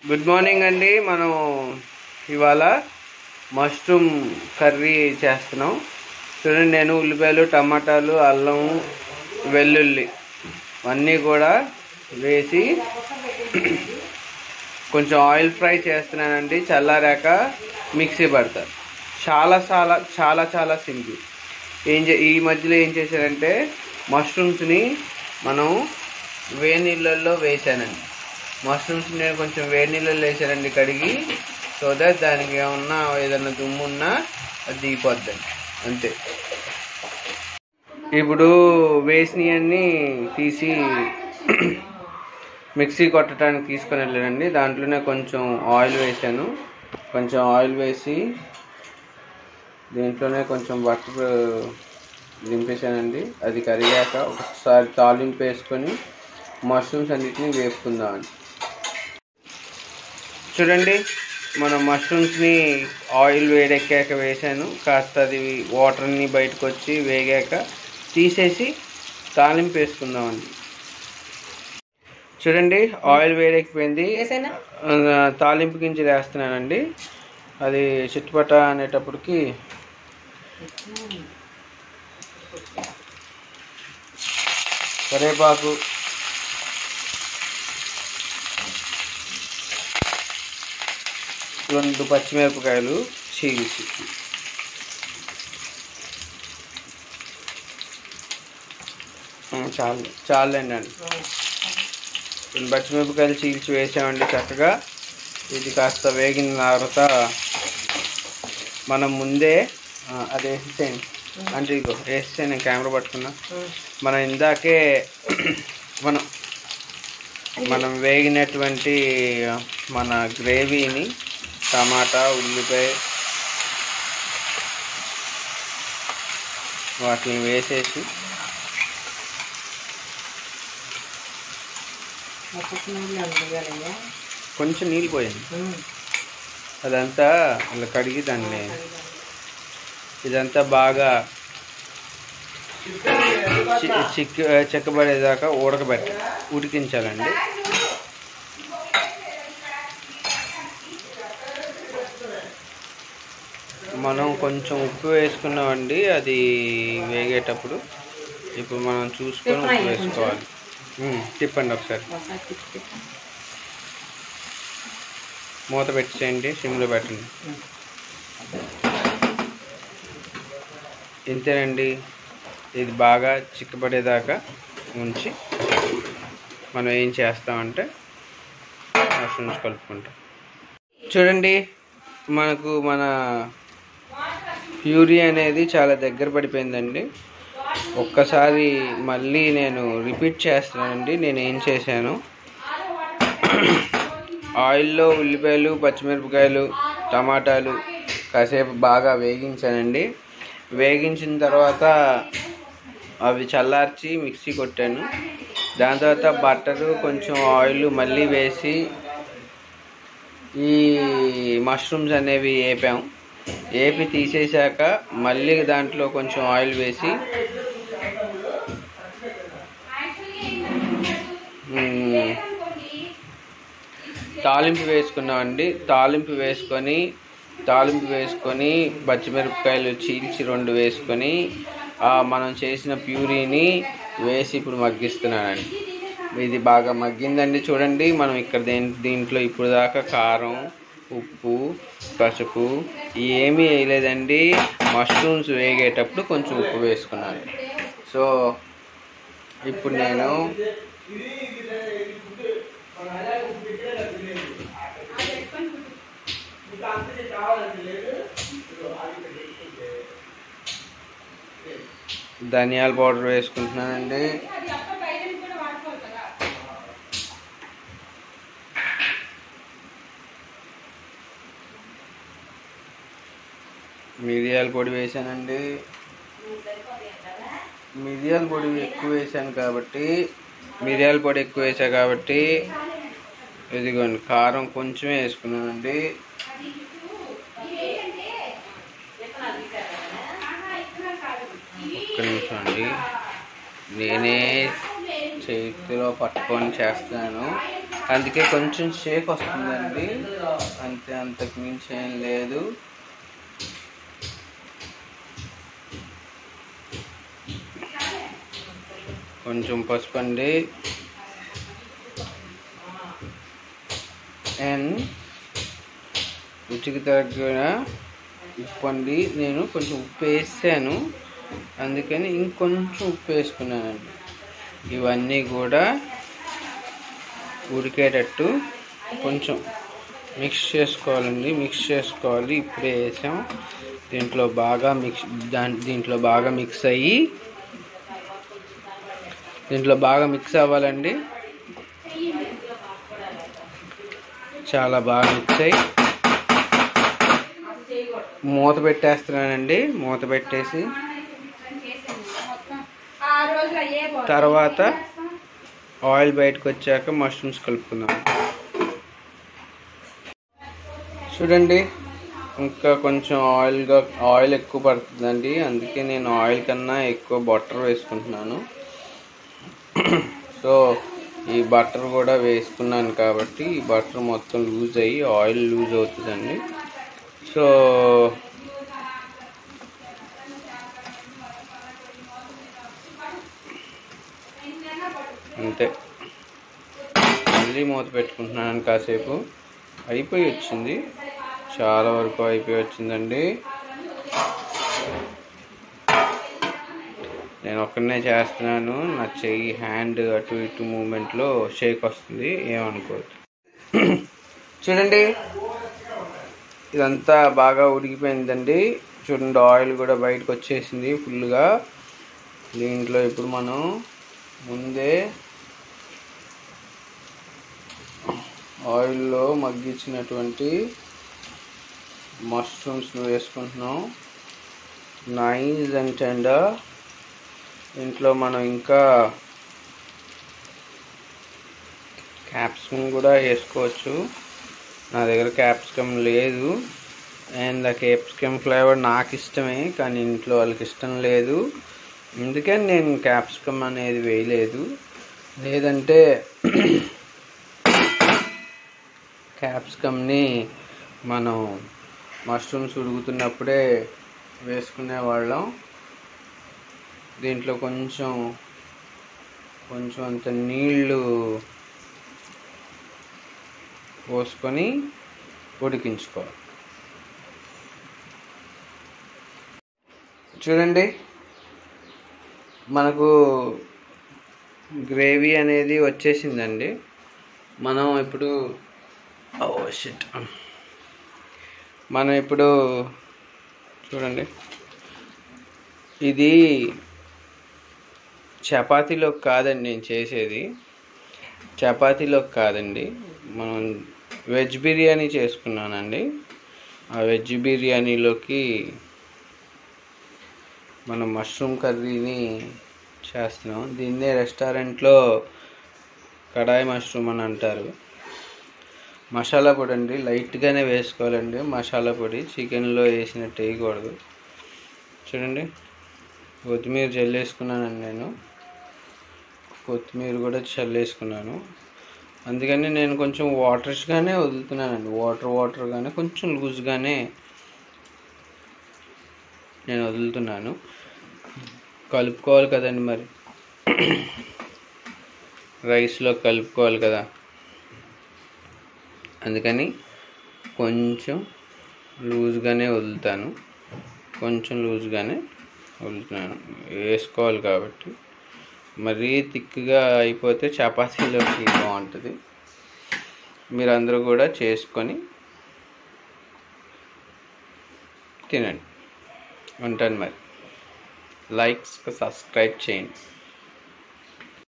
good morning అండి మనం ఇవాళ మష్రూమ్ కర్రీ చేస్తున్నాం చూడండి నేను ఉల్లిపాయలు టమాటాలు అల్లం వెల్లుల్లి అన్నీ కూడా వేసి కొంచెం ఆయిల్ ఫ్రై చేస్తున్నానండి చల్లారాక మిక్సీ పడతారు చాలా చాలా చాలా చాలా సింపుల్ ఏం చే ఈ మధ్యలో ఏం చేశారంటే మష్రూమ్స్ని మనం వేడి నీళ్ళల్లో వేసానండి మష్రూమ్స్ నేను కొంచెం వేడి నీళ్ళల్లో వేసానండి కడిగి సో దట్ దానికి ఏమన్నా ఏదైనా దుమ్ము ఉన్నా అది దిగిపోద్దండి అంతే ఇప్పుడు వేసినవన్నీ తీసి మిక్సీ కొట్టడానికి తీసుకొని వెళ్ళానండి దాంట్లోనే కొంచెం ఆయిల్ వేసాను కొంచెం ఆయిల్ వేసి దీంట్లోనే కొంచెం బటర్ దింపేసానండి అది కరిగాక ఒకసారి తాలింపు వేసుకొని మష్రూమ్స్ అన్నిటిని వేపుకుందామండి చూడండి మనం మష్రూమ్స్ని ఆయిల్ వేడెక్కాక వేసాను కాస్త అది వాటర్ని బయటకు వచ్చి వేగాక తీసేసి తాలింపు వేసుకుందామండి చూడండి ఆయిల్ వేడెక్కిపోయింది వేసేనా ఆ, తాలింపు గింజలు వేస్తున్నానండి అది చుట్టుపట్ట అనేటప్పటికి కరివేపాకు రెండు పచ్చిమిరపకాయలు చీల్చి ఆ, చాలు చాలండి అండి రెండు పచ్చిమిరపకాయలు చీల్చి వేసామండి చక్కగా ఇది కాస్త వేగిన తర్వాత మనం ముందే ఆ, అది వేసేయండి అంటే ఇగో వేస్తే నేను కెమెరా పట్టుకున్నా మనం ఇందాకే మనం మనం వేగినటువంటి మన గ్రేవీని టమాటా ఉల్లిపాయ వాటిని వేసేసి కొంచెం నీళ్ళు పోయండి అదంతా ఇలా కడిగి దాన్ని ఇదంతా బాగా చి- చిక్క చెక్కబడేదాకా ఉడకబెట్ట ఉడికించాలండి మనం కొంచెం ఉప్పు వేసుకున్నామండి అది వేగేటప్పుడు ఇప్పుడు మనం చూసుకొని ఉప్పు వేసుకోవాలి ఉమ్, తిప్పండి ఒకసారి మూత పెట్టేయండి సిమ్లో పెట్టండి ఇంతేనండి ఇది బాగా చిక్కబడేదాకా ఉంచి మనం ఏం చేస్తామంటే మష్రూమ్స్ కలుపుకుంటాం చూడండి మనకు మన ప్యూరీ అనేది చాలా దగ్గర పడిపోయిందండి ఒక్కసారి మళ్ళీ నేను రిపీట్ చేస్తున్నానండి నేను ఏం చేశాను ఆయిల్లో ఉల్లిపాయలు పచ్చిమిరపకాయలు టమాటాలు కాసేపు బాగా వేగించానండి వేగించిన తర్వాత అవి చల్లార్చి మిక్సీ కొట్టాను దాని తర్వాత బట్టరు కొంచెం ఆయిల్ మళ్ళీ వేసి ఈ మష్రూమ్స్ అనేవి వేపాం వేపి తీసేశాక మళ్ళీ దాంట్లో కొంచెం ఆయిల్ వేసి మ్మ్, తాలింపు వేసుకున్నామండి తాలింపు వేసుకొని తాలింపు వేసుకొని పచ్చిమిరపకాయలు చీల్చి రెండు వేసుకొని ఆ మనం చేసిన ప్యూరీని వేసి ఇప్పుడు మగ్గిస్తున్నానండి ఇది బాగా మగ్గిందండి చూడండి మనం ఇక్కడ దేని దీంట్లో ఇప్పుడు దాకా కారం ఉప్పు పసుపు ఏమీ వేయలేదండి మష్రూమ్స్ వేగేటప్పుడు కొంచెం ఉప్పు వేసుకున్నాను సో ఇప్పుడు నేను ధనియాల పౌడర్ వేసుకుంటున్నానండి మిరియాల పొడి వేసానండి మిరియాల పొడి ఎక్కువ వేసాను కాబట్టి మిరియాల పొడి ఎక్కువ వేసా కాబట్టి ఇదిగోండి కారం కొంచెమే వేసుకున్నానండి ఒక్క నిమిషం అండి నేనే చేతిలో పట్టుకొని చేస్తాను అందుకే కొంచెం షేక్ వస్తుందండి అంతే అంతకు మించి ఏం లేదు కొంచెం పసుపు అండి అండ్ రుచికి తగ్గిన ఉప్పు అండి నేను కొంచెం ఉప్పు వేసాను అందుకని ఇంకొంచెం ఉప్పు వేసుకున్నానండి ఇవన్నీ కూడా ఉడికేటట్టు కొంచెం మిక్స్ చేసుకోవాలండి మిక్స్ చేసుకోవాలి ఇప్పుడే వేసాం దీంట్లో బాగా మిక్స్ దాని దీంట్లో బాగా మిక్స్ అయ్యి దీంట్లో బాగా మిక్స్ అవ్వాలండి చాలా బాగా మిక్స్ అయ్యి మూత పెట్టేస్తున్నానండి మూత పెట్టేసి తర్వాత ఆయిల్ బయటకు వచ్చాక మష్రూమ్స్ కలుపుకుందాం చూడండి ఇంకా కొంచెం ఆయిల్గా ఆయిల్ ఎక్కువ పడుతుందండి అందుకే నేను ఆయిల్ కన్నా ఎక్కువ బటర్ వేసుకుంటున్నాను సో ఈ బటర్ కూడా వేసుకున్నాను కాబట్టి ఈ బటర్ మొత్తం లూజ్ అయ్యి ఆయిల్ లూజ్ అవుతుందండి సో అంతే మళ్ళీ మూత పెట్టుకుంటున్నాను కాసేపు అయిపోయి వచ్చింది చాలా వరకు అయిపోయి వచ్చిందండి నేను ఒక్కడనే చేస్తున్నాను నా చెయ్యి హ్యాండ్ అటు ఇటు మూమెంట్లో షేక్ వస్తుంది ఏమనుకోవద్దు చూడండి ఇదంతా బాగా ఉడికిపోయిందండి చూడండి ఆయిల్ కూడా బయటకు వచ్చేసింది ఫుల్గా దీంట్లో ఇప్పుడు మనం ముందే ఆయిల్లో మగ్గించినటువంటి మష్రూమ్స్ వేసుకుంటున్నాం నైస్ అండ్ టెండర్ ఇంట్లో మనం ఇంకా క్యాప్సికమ్ కూడా వేసుకోవచ్చు నా దగ్గర క్యాప్సికమ్ లేదు అండ్ ఆ క్యాప్సికమ్ ఫ్లేవర్ నాకు ఇష్టమే కానీ ఇంట్లో వాళ్ళకి ఇష్టం లేదు అందుకని నేను క్యాప్సికమ్ అనేది వేయలేదు లేదంటే క్యాప్సికమ్ని మనం మష్రూమ్స్ ఉడుకుతున్నప్పుడే వేసుకునే వాళ్ళం దీంట్లో కొంచెం కొంచెం అంత నీళ్ళు పోసుకొని ఉడికించుకోవాలి చూడండి మనకు గ్రేవీ అనేది వచ్చేసిందండి మనం ఇప్పుడు ఓ షిట్ మనం ఇప్పుడు చూడండి ఇది చపాతీలో కాదండి నేను చేసేది చపాతీలో కాదండి మనం వెజ్ బిర్యానీ చేసుకున్నానండి ఆ వెజ్ బిర్యానీలోకి మనం మష్రూమ్ కర్రీని చేస్తున్నాం దీన్నే రెస్టారెంట్లో కడాయి మష్రూమ్ అని అంటారు మసాలా పొడి అండి లైట్గానే వేసుకోవాలండి మసాలా పొడి చికెన్లో వేసినట్టు వేయకూడదు చూడండి కొత్తిమీర చల్లేసుకున్నానండి నేను కొత్తిమీర కూడా చల్లేసుకున్నాను అందుకని నేను కొంచెం వాటర్స్గానే వదులుతున్నానండి వాటర్ వాటర్గానే కొంచెం లూజ్గానే నేను వదులుతున్నాను కలుపుకోవాలి కదండి మరి రైస్లో కలుపుకోవాలి కదా అందుకని కొంచెం లూజ్గానే వదులుతాను కొంచెం లూజ్గానే వదులుతున్నాను వేసుకోవాలి కాబట్టి మరీ థిక్గా అయిపోతే చపాతీలోకి బాగుంటుంది మీరందరూ కూడా చేసుకొని తినండి ఉంటాను మరి లైక్స్ సబ్స్క్రైబ్ చేయండి